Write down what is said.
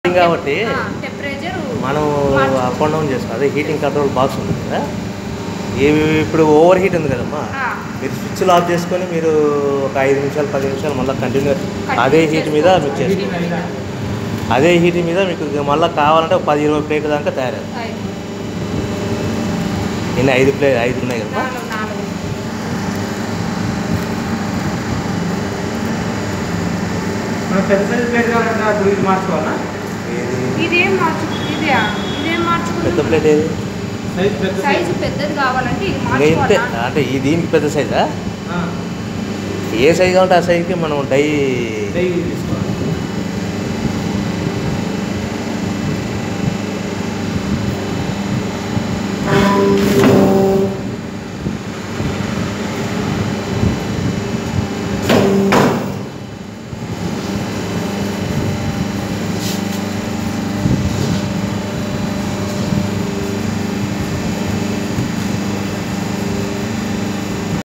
heating కాబట్టి temperature మనం మార్చు- up and down చేస్తాం అదే హీటింగ్ కంట్రోల్ బాక్స్ ఉంది కదా ఇవి ఇప్పుడు ఓవర్ హీట్ ఉంది కదమ్మా మీరు స్విచ్లు ఆఫ్ చేసుకొని మీరు ఒక ఐదు నిమిషాలు పది నిమిషాలు మళ్ళీ కంటిన్యూ అదే హీట్ మీద మీకు చేసుకోండి అదే హీట్ మీద మీకు మళ్ళీ కావాలంటే ఒక పది ఇరవై ప్లేట్ల దాకా తయారవుతుంది ఇన్ని ఐదు ప్లేట్ ఐదు ఉన్నాయి కదమ్మా నాలుగు నాలుగు మనం పెద్ద సైజ్ ప్లేట్ కావాలంటే అప్పుడు ఇది మార్చుకోవాలా ఇది ఇదేం మార్చు ఇదే ఇదేం పెద్ద మార్చుకుంటాం ప్లేట్ ఏది సైజ్ పెద్ద సైజ్ సైజు పెద్దది కావాలంటే ఇది ఇంకా ఇంతే మార్చుకోవాలా అంటే ఈ దీనికి పెద్ద సైజా ఆ, ఏ సైజ్ కావాలంటే ఆ సైజ్కి మనం డై డైలీ తీసుకోవాలి